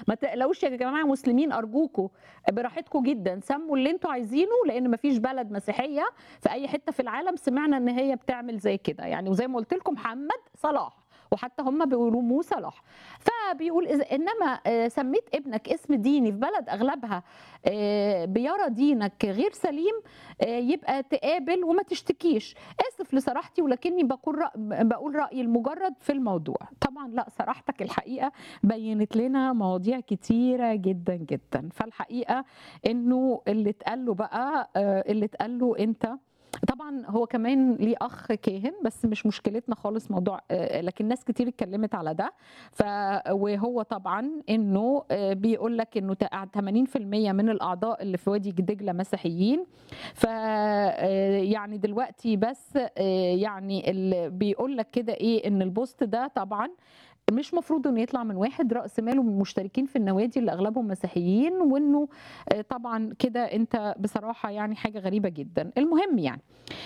ما تقلقوش يا جماعه مسلمين ارجوكم براحتكم جدا سموا اللي انتوا عايزينه لان ما فيش بلد مسيحيه في اي حته في العالم سمعنا ان هي بتعمل زي كده يعني وزي ما قلت لكم محمد صلاح وحتى هم بيقولوا مو صلاح فبيقول إذا انما آه، سميت ابنك اسم ديني في بلد اغلبها آه، بيرى دينك غير سليم آه، يبقى تقابل وما تشتكيش اسف لصراحتي ولكني بقول رأ... بقول رايي المجرد في الموضوع طبعا لا صراحتك الحقيقه بينت لنا مواضيع كتيره جدا جدا فالحقيقه انه اللي اتقال له بقى آه، اللي اتقال له انت طبعا هو كمان ليه اخ كاهن بس مش مشكلتنا خالص موضوع آه، لكن ناس كتير اتكلمت على ده ف وهو طبعا انه آه، بيقول لك انه تق- 80% من الاعضاء اللي في وادي دجله مسيحيين ف آه، يعني دلوقتي بس آه، يعني اللي بيقول لك كده ايه ان البوست ده طبعا مش مفروض انه يطلع من واحد راس ماله من مشتركين في النوادي اللي اغلبهم مسيحيين وانه آه، طبعا كده انت بصراحه يعني حاجه غريبه جدا المهم يعني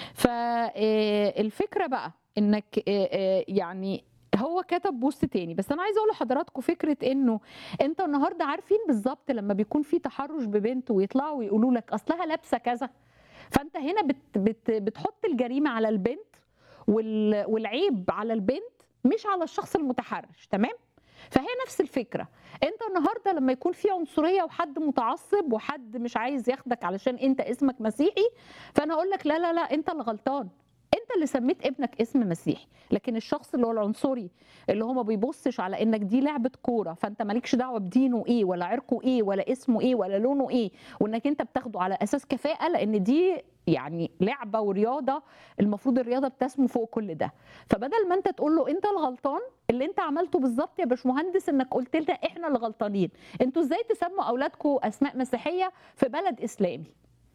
فالفكره بقى انك آه، آه، يعني هو كتب بوست تاني بس انا عايزه اقول لحضراتكم فكره انه انت النهارده عارفين بالظبط لما بيكون في تحرش ببنت ويطلعوا ويقولوا لك اصلها لابسه كذا فانت هنا بت بت بتحط الجريمه على البنت وال والعيب على البنت مش على الشخص المتحرش تمام فهي نفس الفكره انت النهارده لما يكون في عنصريه وحد متعصب وحد مش عايز ياخدك علشان انت اسمك مسيحي فانا اقول لك لا لا لا انت اللي غلطان انت اللي سميت ابنك اسم مسيحي لكن الشخص اللي هو العنصري اللي هو ما بيبصش على انك دي لعبه كوره فانت مالكش دعوه بدينه ايه ولا عرقه ايه ولا اسمه ايه ولا لونه ايه وانك انت بتاخده على اساس كفاءه لان دي يعني لعبه ورياضه المفروض الرياضه بتسمو فوق كل ده فبدل ما انت تقول له انت الغلطان اللي انت عملته بالظبط يا باشمهندس انك قلت لنا احنا اللي غلطانين انتوا ازاي تسموا اولادكم اسماء مسيحيه في بلد اسلامي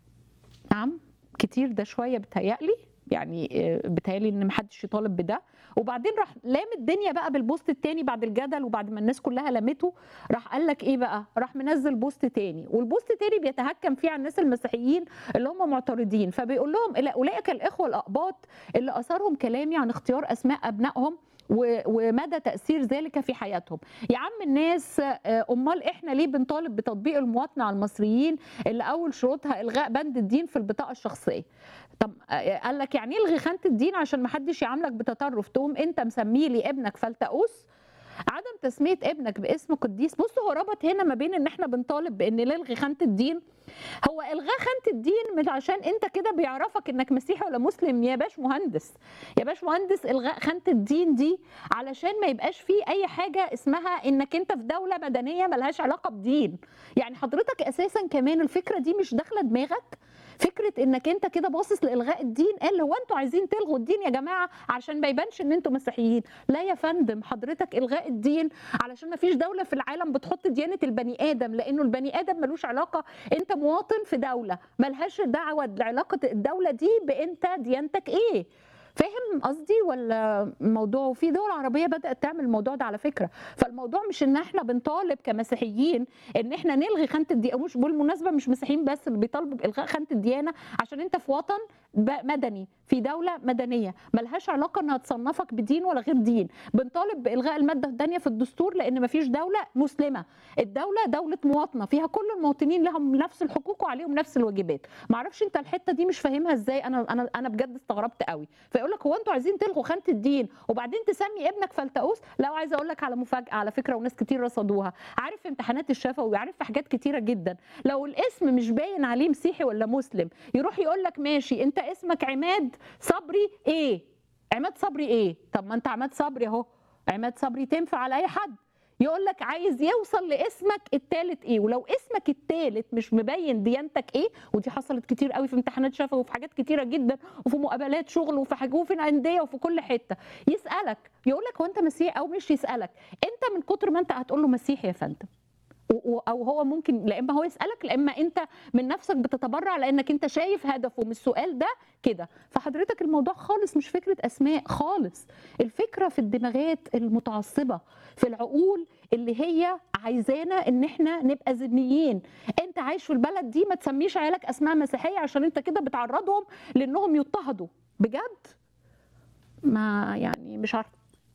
نعم كتير ده شويه بتهيألي يعني آه، بتهيألي ان محدش يطالب بده وبعدين راح لام الدنيا بقى بالبوست التاني بعد الجدل وبعد ما الناس كلها لمته راح قال لك ايه بقى راح منزل بوست تاني والبوست التاني بيتهكم فيه على الناس المسيحيين اللي هم معترضين فبيقول لهم "إلا اولئك الاخوه الاقباط اللي اثارهم كلامي عن اختيار اسماء ابنائهم و- ومدى تاثير ذلك في حياتهم يا عم الناس آه، امال احنا ليه بنطالب بتطبيق المواطنه على المصريين اللي اول شروطها الغاء بند الدين في البطاقه الشخصيه طب آه، قال لك يعني ايه الغي خانه الدين عشان ما حدش يعاملك بتطرف تقوم انت مسميه لي ابنك فلتقوس عدم تسميه ابنك باسم قديس بص هو ربط هنا ما بين ان احنا بنطالب بان نلغي خانه الدين هو الغاء خانه الدين مش عشان انت كده بيعرفك انك مسيحي ولا مسلم يا باش مهندس يا باش مهندس الغاء خانه الدين دي علشان ما يبقاش فيه اي حاجه اسمها انك انت في دوله مدنيه ملهاش علاقه بدين يعني حضرتك اساسا كمان الفكره دي مش داخله دماغك فكره انك انت كده باصص لالغاء الدين قال هو انتوا عايزين تلغوا الدين يا جماعه عشان ما يبانش ان انتوا مسيحيين لا يا فندم حضرتك الغاء الدين علشان ما فيش دوله في العالم بتحط ديانه البني ادم لانه البني ادم ملوش علاقه انت مواطن في دوله ملهاش دعوه علاقه الدوله دي بانت ديانتك ايه فاهم قصدي ولا الموضوع في دول عربيه بدات تعمل الموضوع ده على فكره فالموضوع مش ان احنا بنطالب كمسيحيين ان احنا نلغي خانه الديانه مش بالمناسبه مش مسيحيين بس اللي بيطالبوا بالغاء خانه الديانه عشان انت في وطن ب- مدني في دوله مدنيه ملهاش علاقه انها تصنفك بدين ولا غير دين بنطالب بالغاء الماده الثانيه في الدستور لان مفيش دوله مسلمه الدوله دوله مواطنه فيها كل المواطنين لهم نفس الحقوق وعليهم نفس الواجبات معرفش انت الحته دي مش فاهمها ازاي انا انا انا بجد استغربت قوي فيقول لك هو انتوا عايزين تلغوا خانه الدين وبعدين تسمي ابنك فلتقوس لا عايزه اقول لك على مفاجاه على فكره وناس كتير رصدوها عارف في امتحانات الشفوي وعارف في حاجات كتيره جدا لو الاسم مش باين عليه مسيحي ولا مسلم يروح يقول لك ماشي انت اسمك عماد صبري ايه عماد صبري ايه طب ما انت عماد صبري اهو عماد صبري تنفع على اي حد يقول لك عايز يوصل لاسمك التالت ايه ولو اسمك التالت مش مبين ديانتك ايه ودي حصلت كتير قوي في امتحانات شفوي وفي حاجات كتيره جدا وفي مقابلات شغل وفي حاجه وفي الانديه وفي كل حته يسالك يقول لك هو انت مسيحي او مش يسالك انت من كتر ما انت هتقول له مسيحي يا فندم و- و- او هو ممكن لا اما هو يسالك لا اما انت من نفسك بتتبرع لانك انت شايف هدفه من السؤال ده كده فحضرتك الموضوع خالص مش فكره اسماء خالص الفكره في الدماغات المتعصبه في العقول اللي هي عايزانا ان احنا نبقى ذميين انت عايش في البلد دي ما تسميش عيالك اسماء مسيحيه عشان انت كده بتعرضهم لانهم يضطهدوا بجد ما يعني مش عارفه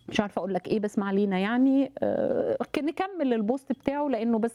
مش عارفه اقول لك ايه بس ما علينا يعني آه، نكمل البوست بتاعه لانه بس